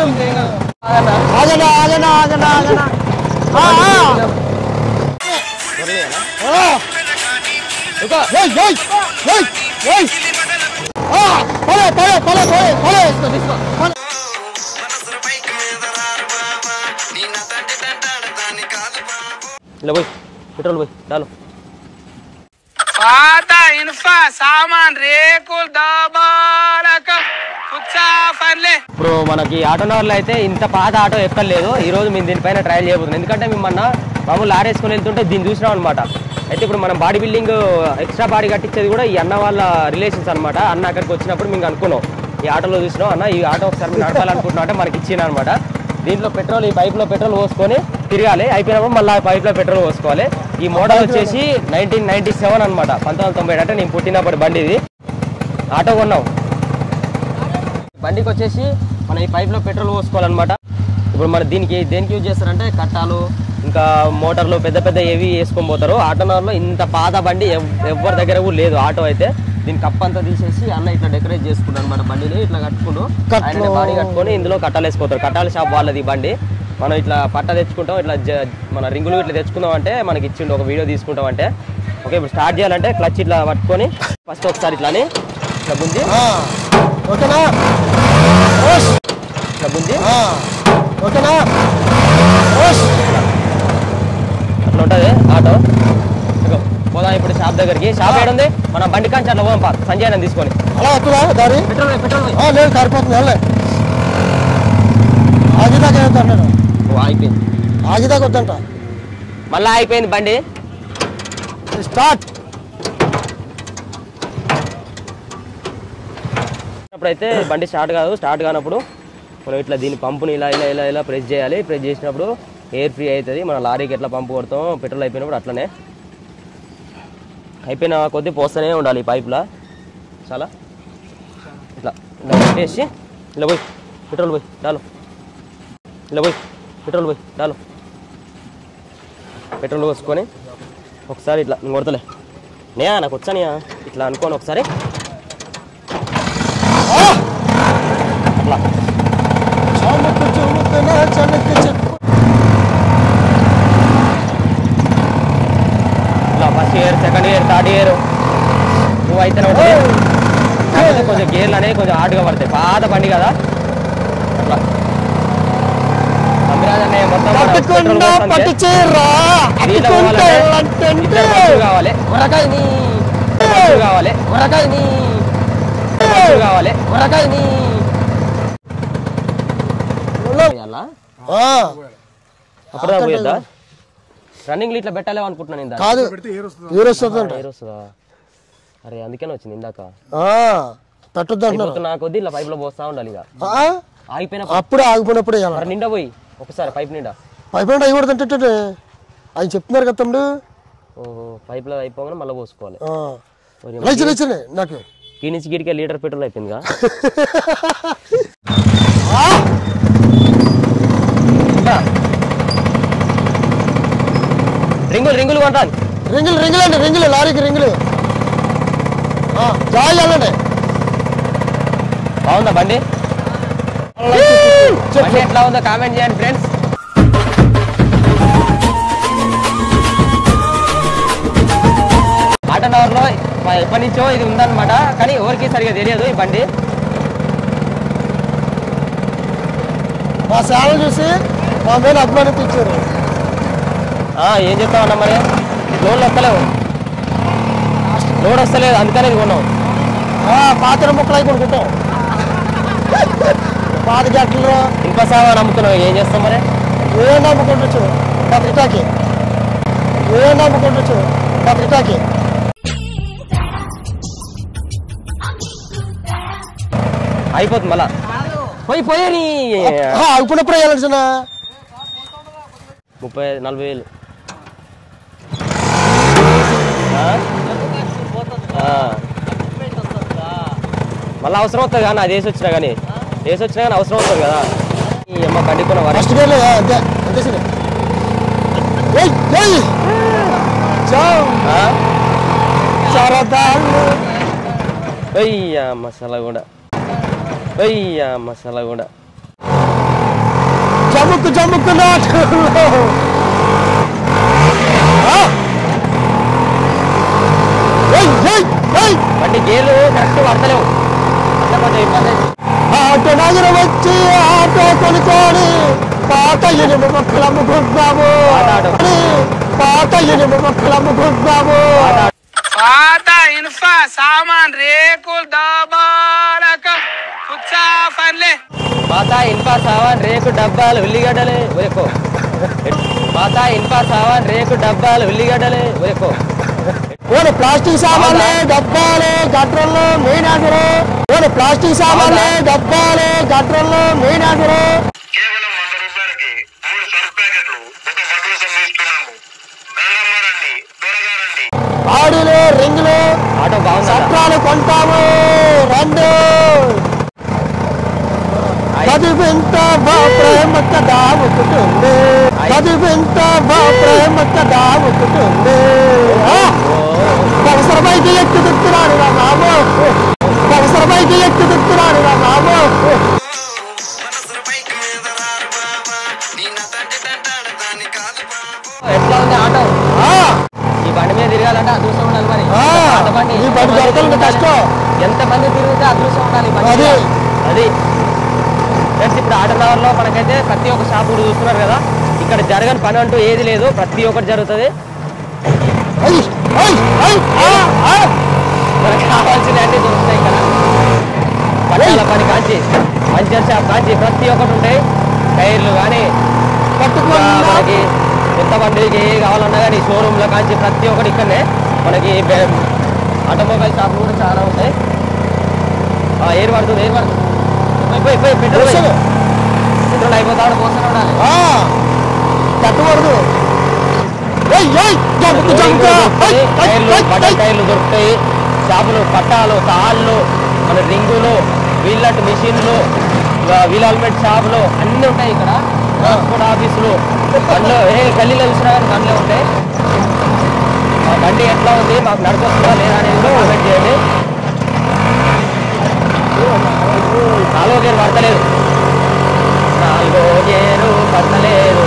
ఆగనా ఆగనా ఆగనా ఆగనా ఆ, ఆ. ఆ. ఏయ్, ఏయ్, ఏయ్, ఏయ్. ఆ, పడే, పడే, పడే, పడే, పడే. తీసుకో, తీసుకో. పడే. ఇలా పోయి పెట్రోల్ పోయి చాలు పాత ఇన్ఫా సామాన్ రేకులు దబాలక కుచ్చా పర్లే ఇప్పుడు మనకి ఆటో నగర్లో అయితే ఇంత పాత ఆటో ఎక్కలేదు ఈ రోజు మేము దీనిపైన ట్రయల్ చేయబోతున్నాం ఎందుకంటే మేము మొన్న మామూలు లారీ వేసుకొని వెళ్తుంటే దీన్ని చూసినాం అనమాట అయితే ఇప్పుడు మనం బాడీ బిల్డింగ్ ఎక్స్ట్రా బాడీ కట్టించేది కూడా ఈ అన్న వాళ్ళ రిలేషన్స్ అనమాట అన్న అక్కడికి వచ్చినప్పుడు మేము అనుకున్నాం ఈ ఆటోలో చూసినాం అన్న ఈ ఆటో ఒకసారి మీరు నడపాలనుకుంటున్నాం అంటే మనకి ఇచ్చిన అనమాట దీంట్లో పెట్రోల్ ఈ పైప్లో పెట్రోల్ పోసుకొని తిరగాలి అయిపోయినప్పుడు మళ్ళీ ఆ పైప్లో పెట్రోల్ పోసుకోవాలి ఈ మోడల్ వచ్చేసి నైన్టీన్ నైన్టీ సెవెన్ అనమాట పంతొమ్మిది వందల తొంభై అంటే నేను పుట్టినప్పటి బండి ఇది ఆటో కొన్నాం బండికి వచ్చేసి మన ఈ పైప్లో పెట్రోల్ పోసుకోవాలన్నమాట ఇప్పుడు మన దీనికి దేనికి యూజ్ చేస్తారంటే కట్టాలు ఇంకా మోటార్లు పెద్ద పెద్ద ఏవి వేసుకొని పోతారు ఆటోనర్లో ఇంత పాత బండి ఎవ్- ఎవరి దగ్గర కూడా లేదు ఆటో అయితే దీని కప్ అంతా తీసేసి అన్న ఇట్లా డెకరేట్ చేసుకుంటారు అనమాట బండిని ఇట్లా కట్టుకుంటూ ఆయన బాడీ కట్టుకొని ఇందులో కట్టాలు వేసుకోతారు కట్టాల షాప్ వాళ్ళది ఈ బండి మనం ఇట్లా పట్ట తెచ్చుకుంటాం ఇట్లా జ- మన రింగులు ఇట్లా తెచ్చుకుందాం అంటే మనకి ఇచ్చిండు ఒక వీడియో తీసుకుంటాం అంటే ఓకే ఇప్పుడు స్టార్ట్ చేయాలంటే క్లచ్ ఇట్లా పట్టుకొని ఫస్ట్ ఒకసారి ఇట్లాని ఇట్లా గుంజి ఆ, ఓకేనా ఓష్. ఇట్లా గుంజి ఆ, ఓకేనా ఓష్. అట్లా ఉంటుంది ఆటో ఇదిగో, పోదాం ఇప్పుడు షాప్ దగ్గరికి షాప్ ఏడుంది మన బండి కాంచి అట్లా పోదాం పా సంజయ్ అని తీసుకొని అలా వస్తుందా దారి పెట్రోల్ పోయి, పెట్రోల్ పోయి. ఆ, లేదు కారిపోతుంది వెళ్ళే ఆగిదాకా వెళ్తాను నేను ఓ, అయిపోయింది ఆగిదాకా వద్దంట మళ్ళీ అయిపోయింది బండి స్టార్ట్ అప్పుడైతే బండి స్టార్ట్ కాదు స్టార్ట్ కానప్పుడు మనం ఇట్లా దీని పంపుని ఇలా ఇలా ఇలా ఇలా ప్రెస్ చేయాలి ప్రెస్ చేసినప్పుడు ఎయిర్ ఫ్రీ అవుతుంది మన లారీకి ఎట్లా పంపు కొడతాం పెట్రోల్ అయిపోయినప్పుడు అట్లనే అయిపోయిన కొద్దీ పోస్తూనే ఉండాలి ఈ పైపులా చాలా ఇట్లా ఇలా పెట్టేసి ఇలా పోయి పెట్రోల్ పోయి చాలు ఇలా పోయి పెట్రోల్ పోయి చాలు పెట్రోల్ పోసుకొని ఒకసారి ఇట్లా నేను కొడతలే నే నాకు వచ్చానియా ఇట్లా అనుకోని ఒకసారి అట్లా చాముకు చూముకున చనుకు చెప్పు ఇట్లా first year second year third year నువ్వు అయితేనే ఉంటుంది కాకపోతే కొంచెం గేర్లు అనేవి కొంచెం హార్డ్గా పడతాయి పాత బండి కదా అట్లా అమిరాజ్ అనే మొత్తం మన petrol పట్టుకుండా పోస్తుంటే పట్టు చీరా నీళ్ళ అట్టుకుంటే పోవాలంటే ఇద్దరు మనుషులు కావాలి ఉరకాయ నీ మనుషులు కావాలి ఉరకాయ నీ మనుషులు కావాలి ఉరకాయ నీ చేయాలా? అప్పుడే పోయొద్దా రన్నింగ్ ఇట్లా పెట్టాలేమో అనుకుంటున్నాను ఇందాక కాదు హీరో వస్తుందంట ఎయిర్ వస్తుందా అరే అందుకనే వచ్చింది ఇందాక తట్టుద్దు అంటున్నారు అయిపోతున్నా కొద్ది ఇలా పైప్ లో పోస్తా ఉండాలి ఇక ఆ? ఆగిపోయిన అప్పుడే ఆగిపోయినప్పుడే వేయాలి మరి నిండా పోయి ఒకసారి పైప్ నిండా పైపు అయ్యకూడదు ఆయన చెప్తున్నారు కదా తమ్ముడు ఓహో పైప్ లో అయిపోగానే మళ్ళీ పోసుకోవాలి ఆ. మరి లేచి లేచలే నాకు ఈ నుంచి గిడికే లీటర్ పెట్రోల్ అయిపోయిందిగా రింగులు రింగులు కొంటాను రింగులు రింగులు అండి రింగులు లారీకి రింగులు ఆ, జాయి వెళ్ళండి బాగుందా బండి బండి ఎట్లా ఉందో కామెంట్ చేయండి ఫ్రెండ్స్ ఆటోనగర్ లో ఎప్పటి నుంచో ఇది ఉందన్నమాట కానీ ఎవరికి సరిగా తెలియదు ఈ బండి మా ఛానల్ చూసి మా మీద అభిమానిత ఇచ్చారు ఆ, ఏం చెప్తామన్నా మరి లోన్లు వస్తలేవు లోడ్ వస్తలేదు అందుకనే ఇది కొన్నాం ఆ, పాత్ర ముక్కలు అయి కొనుక్కుంటాం పాత గంటలు ఇంకా సామాన్ అమ్ముతున్నాం ఏం చేస్తాం మరి ఏ నమ్ముకుంటచ్చు బతికిటాకి ఏ నమ్ముకుంటచ్చు బతికిటాకి అయిపోతుంది మళ్ళా పోయి పోయి ఆగిపోయినప్పుడు వేయాలి చిన్న ముప్పై నలభై వేలు ఆ? ఆ. మళ్ళీ అవసరం వస్తుంది కానీ అది వేసి వచ్చినా కానీ వేసి వచ్చినా కానీ అవసరం వస్తుంది కదా ఈ అమ్మ బండి కొన్న వరి ఫస్ట్ గేర్లే అంతే అంతే సరే ఏయ్ ఏయ్ చావ్ ఆ? సరదాలు అయ్యా మసాలా కూడా అయ్యా మసాలా కూడా జముక్కు జముక్కు నాటకంలో ఆ! ఏయ్, ఏయ్, ఏయ్! బండి గేర్లు కరెక్ట్ పడతలేవు అట్లా కొంచెం ఇబ్బంది అవుతుంది. ఆటో నగరం వచ్చి ఆటో కొనుక్కొని పాత ఇనుము మొక్కలు అమ్ముకుంటున్నాము పాత ఆటో. పాత ఇనుము మొక్కలు అమ్ముకుంటున్నాము పాత ఇనుప సామాన్ రేకులు దబాలక పుచ్చా పనులే పాత ఇనుప సామాన్ రేకు డబ్బాలు ఉల్లిగడ్డలే ఒరేకో పాత ఇనుప సామాన్ రేకు డబ్బాలు ఉల్లిగడ్డలే ఒరేకో ఓని ప్లాస్టిక్ సామాన్లు డబ్బాలు గట్రలు మీనాదురు ఓని ప్లాస్టిక్ సామాన్లు డబ్బాలు గట్రలు మీనాదురు కేవలం వంద రూపాయలకి మూడు సరుకు ప్యాకెట్లు ఒక మగ్గుల సంధిస్తున్నాము రండమ్మారండి త్వరగా రండి ఆడులు రింగులు ఆటో బాగుందా చట్టాలు కొంటాము రెండు చదివింత బా ప్రేమక దాముకుంటుంది చదివింత బా ప్రేమక దాముకుంటుంది అవసరమైతే ఎక్కు దిక్కురాడు రా బాబు అవసరమైతే ఎక్కుు దిక్కురాడు రా బాబు ఎట్లా ఉంది ఆటో ఆ, ఈ బండి మీద తిరగాలంటే అదృష్టం ఉండాలి మరి ఆ, పాత బండి ఈ బండి దొరకాలంటే కష్టం. ఎంత మంది తిరిగితే అదృష్టం ఉండాలి ఈ బండి అది. మీద. అది ఫ్రెండ్స్ ఇప్పుడు ఆటో నగర్లో మనకైతే ప్రతి ఒక్క షాప్ కూడా చూస్తున్నారు కదా ఇక్కడ జరగని పని అంటూ ఏది లేదు ప్రతి ఒక్కటి జరుగుతుంది ఐ, ఐ, ఐ, ఆ, ఆ. మనకు కావాల్సిన అన్ని దొరుకుతాయి ఇక్కడ పట్టాల పని కాంచి పంచర్ షాప్ కాంచి ప్రతి ఒక్కటి ఉంటాయి టైర్లు కానీ పట్టుకున్నా. మనకి కొత్త బండికి ఏ కావాలన్నా కానీ షోరూమ్లో కాంచి ప్రతి ఒక్కటి ఇక్కడనే మనకి బె- ఆటోమొబైల్ షాపులు కూడా చాలా ఉంటాయి ఆ, ఏరు పడుతుంది ఏరు పడుతుంది పోయి, పోయి పోయి పెట్రోల్ పోయి. వస్తుంది. పెట్రోల్ అయిపోతా ఉంటే పోస్తూనే ఉండాలి ఆ, కట్టకూడదు ఏయ్, ఏయ్, జంపు, జంపు. ఐ, ఐ, టైర్లు ఐ, బటన్ ఐ. టైర్లు దొరుకుతాయి షాపులు పట్టాలు తాళ్ళు మన రింగులు వీళ్ళట్ మిషన్లు వీల్ హెల్మెట్ షాపులు అన్నీ ఉంటాయి ఇక్కడ ట్రాన్స్పోర్ట్ ఆఫీసులు బండ్లు ఏ గల్లీలో చూసినా కానీ బండ్లే ఉంటాయి ఆ బండి ఎట్లా ఉంది మాకు నడకొస్తుందా లేదా అనేది కూడా కామెంట్ చేయండి నాలుగో గేరు పడతలేదు నాలుగో గేరు పడతలేదు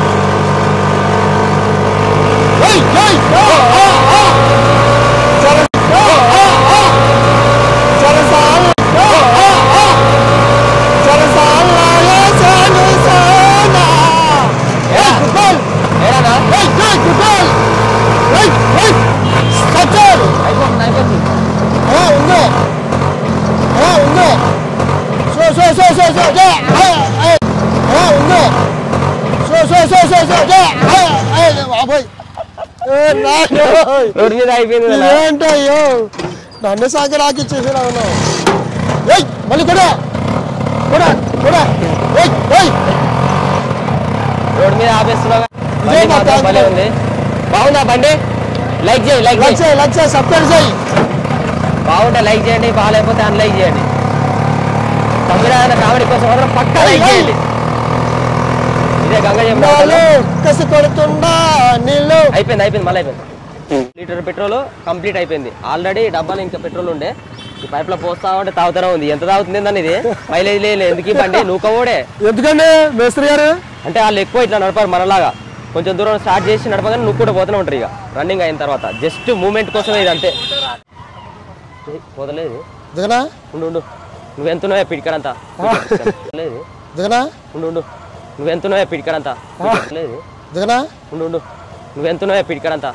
ఏయ్, ఏయ్, ఆ, ఆ, ఆ. సరే, ఆ, ఆ, ఆ. సరే, సాలు. ఆ, ఆ, ఆ. సరే, సాలు, ఏసాను, సానా. ఏయ్, గుడ్ బాల్. ఏడానా ఏయ్, ఏయ్, గుడ్ బాల్. ఏయ్, ఏయ్, సచ్చాడు. అయిపోతుంది అయిపోతుంది ఆ, ఉంది. ఆ, ఉంది. సో, సో, సో, సో, సో, జే, ఆ, ఆ, ఆ, ఉంది. సో, సో, సో, సో, సో, జే, ఆ, ఆ, బాబోయ్. ఏ, నాయనో. రోడ్డు మీద అయిపోయింది కదా. ఏంటయ్యో నన్ను సాగి నాకు ఇచ్చేసినా ఉన్నావు ఏయ్ మళ్ళీ కూడా కూడా కూడా ఏయ్ ఏయ్ రోడ్డు మీద ఆపేస్తున్నావు ఇదే బండి మా మాత్రం ట్యాంక్ భలే లో. ఉంది బాగుందా బండి లైక్ చేయి లైక్ లక్ష చేయి లక్ష సబ్స్క్రైబ్ చేయి బాగుంటే లైక్ చేయండి బాగాలేకపోతే అన్లైక్ చేయండి తమిళ కామెడీ కోసం మాత్రం పక్క ఏయ్, లైక్ ఏయ్. చేయండి ఇదే గంగ నాలో చెప్పిన కసి కొడుతుండా నీళ్ళు అయిపోయింది అయిపోయింది మళ్ళీ అయిపోయింది లీటర్ పెట్రోల్ కంప్లీట్ అయిపోయింది ఆల్రెడీ డబ్బాలు ఇంకా పెట్రోల్ ఉండే ఈ పైప్లో పోస్తా ఉంటే తాగుతానే ఉంది ఎంత తాగుతుంది ఏందని ఇది మైలేజ్ లేదు ఎందుకు ఈ బండి నూకవోడే ఎందుకండి మేస్త్రి గారు అంటే వాళ్ళు ఎక్కువ ఇట్లా నడపారు మనలాగా కొంచెం దూరం స్టార్ట్ చేసి నడపగానే నువ్వు కూడా పోతూనే ఉంటారు ఇక రన్నింగ్ అయిన తర్వాత జస్ట్ మూమెంట్ కోసమే ఇది అంతే ఏయ్, పోతలేదు దిగనా ఉండు ఉండు నువ్వెంతున్నాయా పిడికడంతా లేదు దిగనా ఉండు ఉండు నువ్వెంతున్నాయా పిడికడంతా లేదు దిగనా ఉండు ఉండు నువ్వెంతున్నాయా పిడికడంతా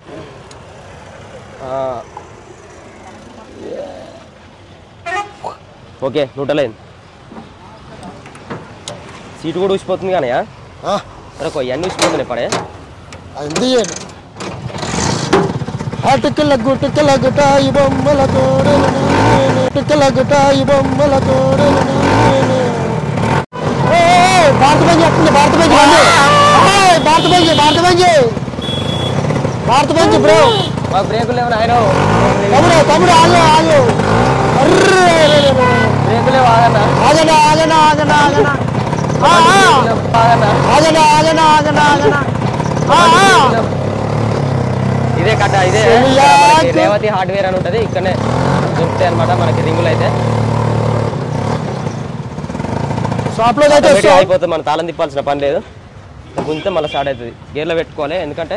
ఓకే నూటలేదు సీటు కూడా ఊసిపోతుంది కానీ ఆ, సరే ఇవన్నీ ఊసిపోతున్నాయి పడే అది చేయండి అటుకల గుటుకల గుటాయి బొమ్మల తోడలు అటుకల గుటాయి బొమ్మల తోడలు భారత బంజి వస్తుంది భారత బంజి బండి అమ్మాయి భారత బంజి భారత బంజి భారత బంజి బ్రో మాకు బ్రేకులు లేవు ఆయన తమ్ముడు తమ్ముడు ఆగు ఆగు అర్రే బ్రేకులే ఆగన్నా ఆగనా ఆగనా ఆగనా ఆగనా ఆ, ఆ. ఆగన్నా ఆగనా ఆగనా ఆగనా ఆగనా ఆ, ఆ. ఇదే కట్ట ఇదే చెయ్యాకు. మనకి రేవతి హార్డ్వేర్ అని ఉంటుంది ఇక్కడనే దొరుకుతాయి అనమాట మనకి రింగులు అయితే షాప్ లో అయితే Automatic వస్తావు. అయిపోతుంది మన తాళం తిప్పాల్సిన పని లేదు గుంజితే మళ్ళీ స్టార్ట్ అవుతుంది గేర్లో పెట్టుకోవాలి ఎందుకంటే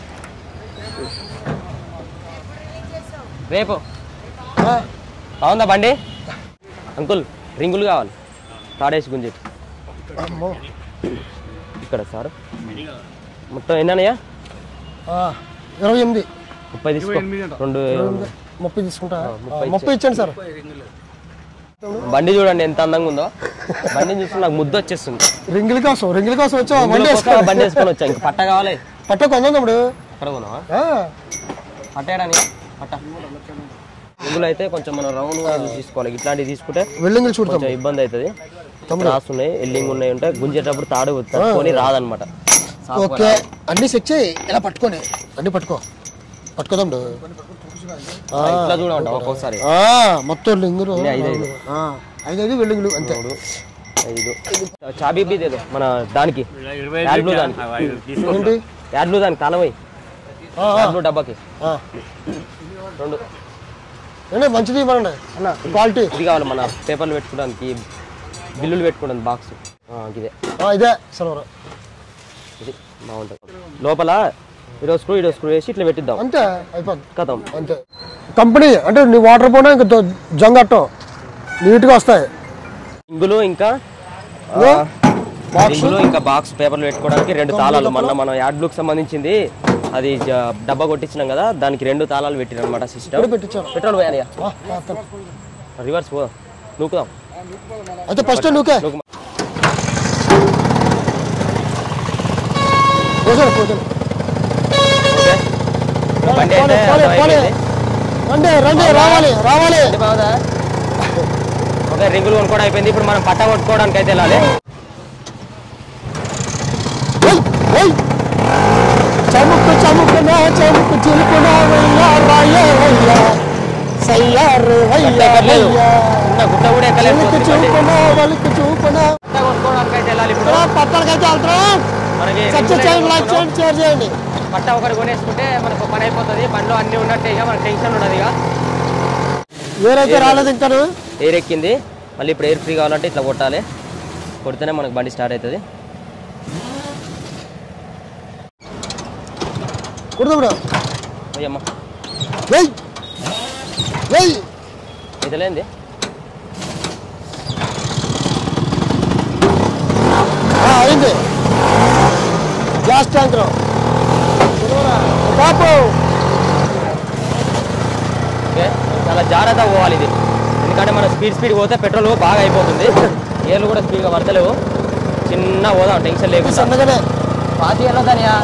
రేపు ఆ, బాగుందా బండి అంకుల్ రింగులు కావాలి తాడేసి గుంజి అమ్మో. ఇక్కడ సార్ మొత్తం ఎన్నయ్యా ఆ, ఇరవై ఎనిమిది ముప్పై తీసుకో రెండు ముప్పై తీసుకుంటా ముప్పై ఆ, ముప్పై ఇచ్చాను సార్ బండి చూడండి ఎంత అందంగా ఉందో బండిని చూస్తే నాకు ముద్దు వచ్చేస్తుంది రింగిల్ కోసం రింగిల్ కోసం వచ్చావు బండి బండి వేసుకో బండి వేసుకొని వచ్చా ఇంక పట్ట కావాలి పట్ట కొందాం తమ్ముడు అక్కడ కొన్నావా ఆ, పట్టేయడానికి పట్ట రింగులు అయితే కొంచెం మనం రౌండ్ గా తీసుకోవాలి ఇట్లాంటివి తీసుకుంటే వెల్డింగిల్ చూడతాం కొంచెం ఇబ్బంది అవుతుంది క్రాస్ ఉన్నాయి ఎల్లింగ్ ఉన్నాయి ఉంటే గుంజేటప్పుడు తాడు తట్టుకొని రాదనమాట ఓకే అన్ని సెట్ చేయి ఇలా పట్టుకొని అన్ని పట్టుకో పట్టుకో తమ్ముడు ఆ, ఇట్లా చూడమంట ఒక్కొక్కసారి ఆ, మొత్తం లింగులు ఐదు ఐదు. ఆ, ఐదు ఐదు వెల్డింగులు అంతే ఐదు చాబీ బీదేదో మన దానికి యాడ్ బ్లూ దానికి ఏంటి యాడ్ బ్లూ దానికి తాళమై ఆ, ఆ, యాడ్ బ్లూ డబ్బాకి ఆ. రెండు ఏంటి మంచిది ఇవ్వండి అన్న క్వాలిటీ ఇది కావాలి మన పేపర్లు పెట్టుకోవడానికి బిల్లులు పెట్టుకోవడానికి బాక్స్ ఇదే ఆ, ఇదే సిల్వర్ ఇది బాగుంటుంది లోపల ఈరోజు స్క్రూ ఈరోజు స్క్రూ వేసి ఇట్లా పెట్టిద్దాం అంతే అయిపోద్ది కథం అంతే కంపెనీ అంటే నీ వాటర్ పోనా ఇంకా దో- జంగ్ అట్టం నీట్గా వస్తాయి ఇంగులు ఇంకా ఇదిగో, బాక్స్ ఇంగులు ఇంకా బాక్స్ పేపర్లు పెట్టుకోవడానికి రెండు తాళాలు మన మనం యాడ్ బ్లూకి సంబంధించింది అది జ- డబ్బా కొట్టించినాం కదా దానికి రెండు తాళాలు పెట్టిన అనమాట సిస్టమ్ ఇక్కడ పెట్టించాను పెట్రోల్ పోయానయ్యా ఆ, ఆ, తప్ప. రివర్స్ పో నూకుదాం అయితే ఫస్ట్ నువ్వుకే నూకు పోసాను పోసాను ఓకే బండి అయితే పోలే, పోలే. అయిపోయింది. రండి రండి రావాలి రావాలి బండి బాగుందా ఓకే రింగులు కొనుక్కోవడం అయిపోయింది ఇప్పుడు మనం పట్ట కొట్టుకోవడానికి అయితే వెళ్ళాలి ఓయ్, ఓయ్. చముకు చముకున చముకు చిలుకున వయ్యా రాయే వయ్యా సయ్యారు వయ్యా ఎక్కలేదు. వయ్యా ఉన్న గుట్ట కూడా ఎక్కలేదు వలికి చూపున వలికి చూపున పట్ట కొనుక్కోవడానికి అయితే వెళ్ళాలి ఇప్పుడు పక్కనకైతే వెళ్తాం మనకి సబ్స్క్రైబ్ చేయండి లైక్ చేయండి షేర్ చేయండి పట్ట ఒకటి కొనేసుకుంటే మనకు పని అయిపోతుంది బండిలో అన్ని ఉన్నట్టే ఇక మనకు టెన్షన్ ఉండదు ఇక వేరైతే రాలేదు ఇంకా ఎయిర్ ఎక్కింది మళ్ళీ ఇప్పుడు ఎయిర్ ఫ్రీ కావాలంటే ఇట్లా కొట్టాలి కొడితేనే మనకు బండి స్టార్ట్ అవుతుంది కుడదు అయ్యమ్మ వెయ్ వెయ్ ఇదలేంది ఆ, అయింది గ్యాస్ ట్యాంకర్ బాపు ఓకే చాలా జాగ్రత్తగా పోవాలి ఇది ఎందుకంటే మనం స్పీడ్ స్పీడ్ పోతే పెట్రోల్ బాగా అయిపోతుంది గేర్లు కూడా స్పీడ్గా పడతలేవు చిన్న పోదాం టెన్షన్ లేకుండా సన్నగానే పాతి వెళ్ళొద్దనియా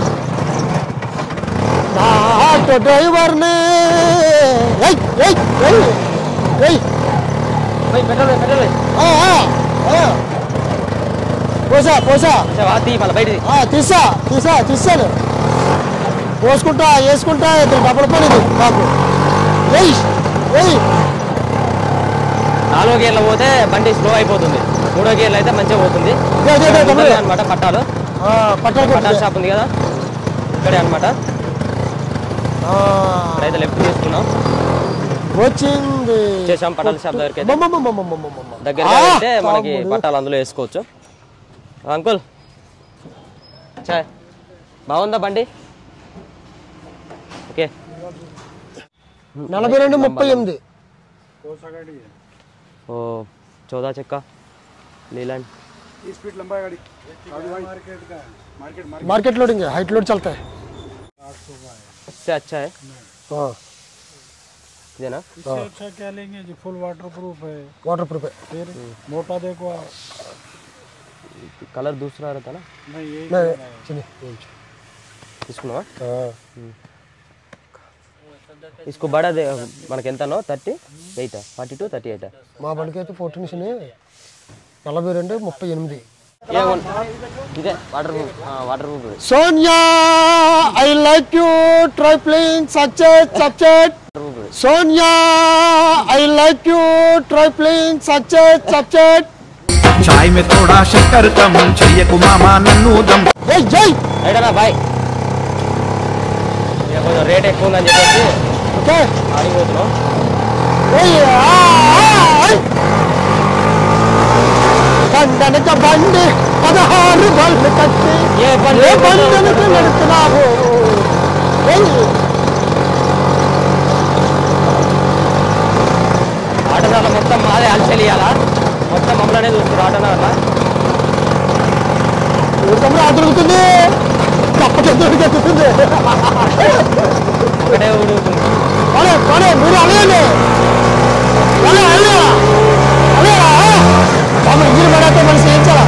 నా ఆటో డ్రైవర్ని ఏయ్ ఏయ్ ఏయ్ ఏయ్ పోయి పెట్రోల్ పోయి, పెట్రోల్ పోయి. ఆ, ఆ, ఆ. పోసా పోసా కొంచెం వాతి మళ్ళీ బయటిది ఆ, తీసా తీసా తీసాను పోసుకుంటా వేసుకుంటా ఇద్దరు డబ్బుల పని ఇది నాకు ఏయ్ ఏయ్ నాలుగో గేర్లో పోతే బండి స్లో అయిపోతుంది మూడో గేర్లో అయితే మంచిగా పోతుంది ఇదే, ఇదే, ఇదే, తమ్ముడు. అనమాట పట్టాలు ఆ, పట్టాలు పట్టాల కొట్టు. షాప్ ఉంది కదా ఇక్కడే అనమాట ఆ, ఇక్కడైతే లెఫ్ట్ తీసుకున్నాం వచ్చింది చేసాం పట్టాల షాప్ దగ్గరికి అయితే మమ్మమ్మమ్మమ్మమ్మమ్మమ్మ. దగ్గరగా ఆ, వెళ్తే మనకి తమ్ముడు. పట్టాలు అందులో వేసుకోవచ్చు అంకుల్ చాయ్ బాగుందా బండి ఓకే నలభై రెండు ముప్పై ఎనిమిది ఓ చౌదా చెక్క Leyland market loading height load चलता है इससे अच्छा है हाँ इधर ना इससे अच्छा क्या लेंगे जो फुल वाटर प्रूफ है वाटर प्रूफ है फिर मोटा देखो आप कलर दूसरा रहता ना नहीं ये नहीं चलिए తీసుకున్నావా हाँ इसको बड़ा दे మనకి ఎంతనో thirty eight forty two thirty eight మా బండికి అయితే ఫోర్టీన్ ఇచ్చిన నలభై రెండు ముప్పై ఎనిమిది ఇదే waterproof waterproof Sonia I like you try playing success success Sonia I like you try playing success success చాయ్ మే తోడా శక్కర్ కమ్ చెయ్యకు మామా నన్ను దమ్ జై జై రైడనా బాయ్ ఇక కొంచెం రేట్ ఎక్కువ ఉందని చెప్పేసి ఓకే ఆడిపోతున్నాం ఏయ్, ఆ, ఆ, ఐ. కండ వెనక బండి పదహారు బళ్ళు కట్టి ఏ బండి? ఏ బండి నడుపుతున్నావు ఏయ్, ఆటనాల మొత్తం మాదే అలచెలియాలా మొత్తం మమ్మల్నే చూస్తారు ఆటనాల ఊరికమ్మ అదురుతుంది తప్పకి దొరికెత్తుతుంది ఒకటే ఊడుతుంది పోనీ పోనీ మీరు అలయండి అలే అలే అలేరా బాబు ఇంజిన్ పడితే మనిషి ఏం చేయాలా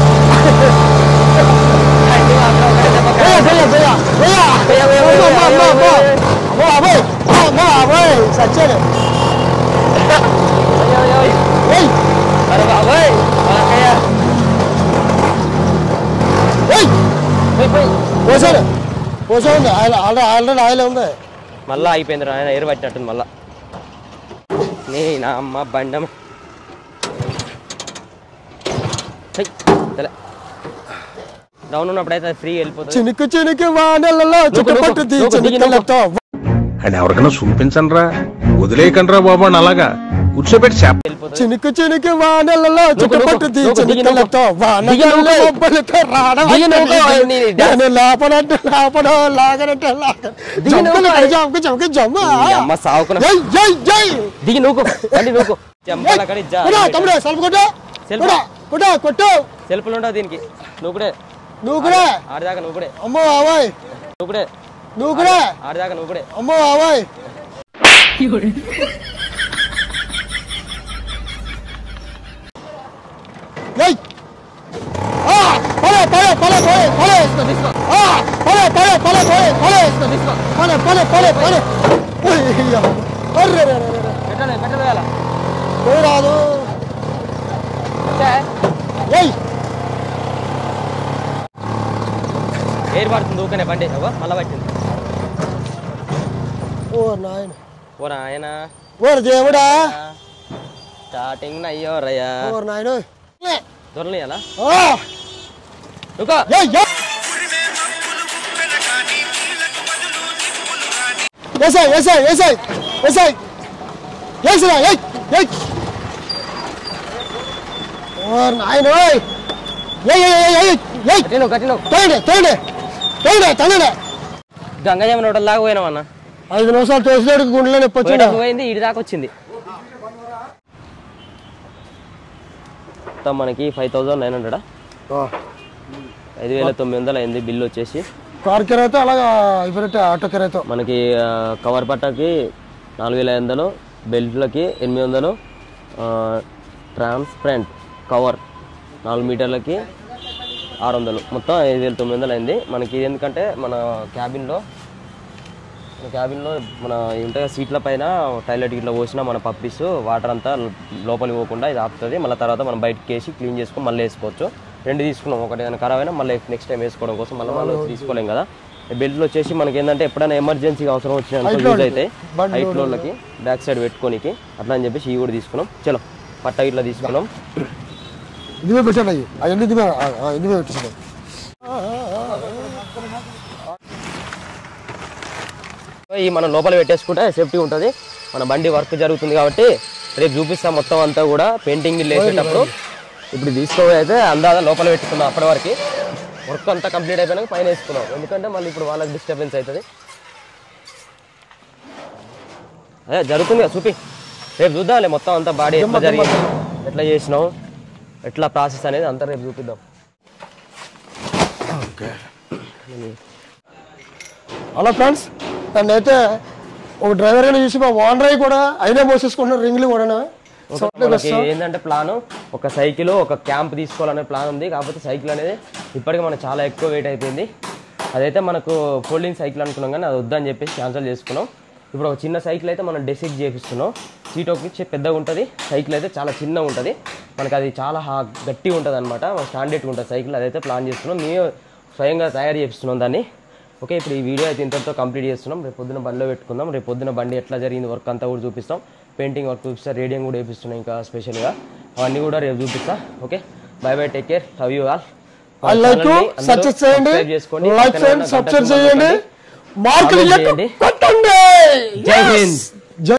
భయ్యా భయ్యా భయ్యా భయ్యా భయ్యా, భయ్యా, అమ్మో, అమ్మో, అమ్మో, భయ్యా, అమ్మో అమ్మో అమ్మో అమ్మోయ్ సచ్చాడు ఏయ్ అరే బాబాయ్ వాళ్ళకయ్య ఏయ్ పోసాడు పోసా ఉంది ఆయిల్ ఆల్రెడీ ఆల్రెడీ ఆయిల్ ఉంది మళ్ళా అయిపోయింది ఆయన ఎరు పట్టినట్టుంది మళ్ళా నీ నా అమ్మ బండమ్మ హై, తెలే డౌన్ ఉన్నప్పుడైతే అది ఫ్రీ వెళ్ళిపోతుంది చినుకు చినుకు వానలలో చుట్టుపట్టుది నూకు, నూకు, చినుకులతో అని ఎవరికైనా చూపించండి రా వదిలేయకండి రా బాబు అని అలాగా కూర్చోబెట్టి చేప వెళ్ళిపోతుంది చినుకు చినుకు వానలలో చుట్టుపట్టుది నూకు, దిగి చినుకులతో నూకు. వానలలో దిగి నూకు. మబ్బులతో రావడం దిగి నూకు, అంటే నీ నీకు. డాన్స్. నేను లాపనంటే లాపను లాగనంటే లాగను దిగి జంకులు నూకు. జంకు జంకు జమ్మ ఈ అమ్మ సావుకున్న ఏయ్ ఏయ్ ఏయ్ దిగి నూకు బండి నూకు చెంపల కడి జా కొడా తమ్ముడే సెల్ఫ్ కొట్టు సెల్ఫ్. కొడా కొట్టు కొట్టు సెల్ఫ్లు ఉండవు దీనికి నూకుడే నువ్వు కూడా ఆడిదాకా నూకుడే అమ్మో ఆవాయ్ నూకుడే నువ్వు కూడా ఆడిదాకా నూకుడే అమ్మో ఆవాయ్ ఏయ్ ఆ పలే పలే పలే పలే పలే ఆ పలే పలే పలే పలే పలే పలే పలే పలే పలే అయ్యో అర్రే రే రే రే పెట్టలే పెట్టలే వేయాల పోయి రాదు ఏయ్ ఎయిర్ పడుతుంది ఊకనే బండి అవ్వ మళ్ళా పట్టింది ఓ నాయన ఓరా ఆయన ఓరు దేవుడా స్టార్టింగ్ అయ్యో రయ్యా ఓరు నాయన దొరలేయాలా ఆ నూకో ఏయ్ ఏయ్ ఏసై ఏసై ఏసై ఏసై ఏసరా ఏయ్ ఏయ్ ఓర్ నాయన ఓయ్ ఏయ్ ఏయ్ ఏయ్ ఏయ్ ఏయ్ కట్టిను కట్టిను తోండి తోండి తోండి తోండి గంగ జమున హోటల్ దాకా పోయినామన్నా ఐదు నిమిషాలు తోసినాడు గుండెలో నొప్పి వచ్చిందా పోయేటప్పుడు పోయింది ఇడి దాకా వచ్చింది మొత్తం మనకి ఫైవ్ థౌజండ్ నైన్ హండ్రెడా ఐదు వేల తొమ్మిది వందలు అయింది బిల్లు వచ్చేసి కార్ కిరాయితో అలాగా అయిపోయినట్టు ఆటో కిరాయితో మనకి ఆ, కవర్ పట్టాకి నాలుగు వేల ఐదు వందలు బెల్ట్లకి ఎనిమిది వందలు ఆ, ట్రాన్స్పరెంట్ కవర్ నాలుగు మీటర్లకి ఆరు వందలు మొత్తం ఐదు వేల తొమ్మిది వందలు అయింది మనకి ఇది ఎందుకంటే మన క్యాబిన్లో మన క్యాబిన్లో మన ఉంటాయి కదా, సీట్ల పైన టాయిలెట్ ఇట్లా పోసిన మన పప్పీస్ వాటర్ అంతా లోపలికి పోకుండా ఇది ఆపుతుంది మళ్ళీ తర్వాత మనం బయటకి వేసి క్లీన్ చేసుకొని మళ్ళీ వేసుకోవచ్చు రెండు తీసుకున్నాం ఒకటి ఏదైనా ఖరాబ్ అయినా మళ్ళీ నెక్స్ట్ టైం వేసుకోవడం కోసం మళ్ళీ మళ్ళీ తీసుకోలేం కదా బెల్ట్లు వచ్చేసి మనకి ఏంటంటే ఎప్పుడైనా ఎమర్జెన్సీగా అవసరం వచ్చిన యూజ్ అయితే బండి హైట్ లోళ్ళకి బ్యాక్ సైడ్ పెట్టుకోనికి అట్లా అని చెప్పేసి ఇవి కూడా తీసుకున్నాం చలో పట్ట ఇట్లా తీసుకున్నాం ఇదివే పెట్టండి అయ్యి అవన్నీ ఇదివే ఇదివే పెట్టేసాడు ఈ మనం లోపల పెట్టేసుకుంటే సేఫ్టీ ఉంటుంది మన బండి వర్క్ జరుగుతుంది కాబట్టి రేపు చూపిస్తాం మొత్తం అంతా కూడా పెయింటింగ్ వేసేటప్పుడు ఇప్పుడు తీసుకోబోయి అయితే అందాదా లోపల పెట్టుకున్నాం అప్పటి వరకు వర్క్ అంతా కంప్లీట్ అయిపోయినాక పైన వేసుకున్నాం ఎందుకంటే మళ్ళీ ఇప్పుడు వాళ్ళకి డిస్టర్బెన్స్ అవుతుంది అదే జరుగుతుంది కదా చూపి రేపు చూద్దాంలే మొత్తం అంతా బాడీ ఎట్లా జరిగింది ఎట్లా చేసినాం ఎట్లా ప్రాసెస్ అనేది అంతా రేపు చూపిద్దాం అలా ఫ్రెండ్స్ నన్ను అయితే ఒక డ్రైవర్ గానే చూసి మా ఓనర్ అయ్యి కూడా అయినా మోసేసుకుంటున్నారు రింగ్లు కూడా మనకి ఏంటంటే ప్లాన్ ఒక సైకిల్ ఒక క్యాంప్ తీసుకోవాలనే ప్లాన్ ఉంది కాకపోతే సైకిల్ అనేది ఇప్పటికే మనకు చాలా ఎక్కువ వెయిట్ అయిపోయింది అదైతే మనకు ఫోల్డింగ్ సైకిల్ అనుకున్నాం కానీ అది వద్దని చెప్పేసి క్యాన్సిల్ చేసుకున్నాం ఇప్పుడు ఒక చిన్న సైకిల్ అయితే మనం డెసిక్ చేపిస్తున్నాం సీట్ ఒకటి పెద్దగా ఉంటుంది సైకిల్ అయితే చాలా చిన్నగా ఉంటుంది మనకి అది చాలా హా గట్టిగా ఉంటుంది అనమాట స్టాండర్డ్గా ఉంటుంది సైకిల్ అదైతే ప్లాన్ చేస్తున్నాం మేము స్వయంగా తయారు చేపిస్తున్నాం దాన్ని ఓకే ఇప్పుడు ఈ వీడియో అయితే ఇంతటితో కంప్లీట్ చేస్తున్నాం రేపు పొద్దున బండిలో పెట్టుకుందాం రేపు పొద్దున బండి ఎట్లా జరిగింది వర్క్ అంతా కూడా చూపిస్తాం పెయింటింగ్ వర్క్ చూపిస్తా రేడియం కూడా వేపిస్తున్నాం ఇంకా స్పెషల్గా అవన్నీ కూడా రేపు చూపిస్తా okay bye bye take care love you all I like success చేయండి లైక్ చేయండి సబ్స్క్రైబ్ చేయండి మార్కులు Comment చేయండి. పెట్టండి జై హింద్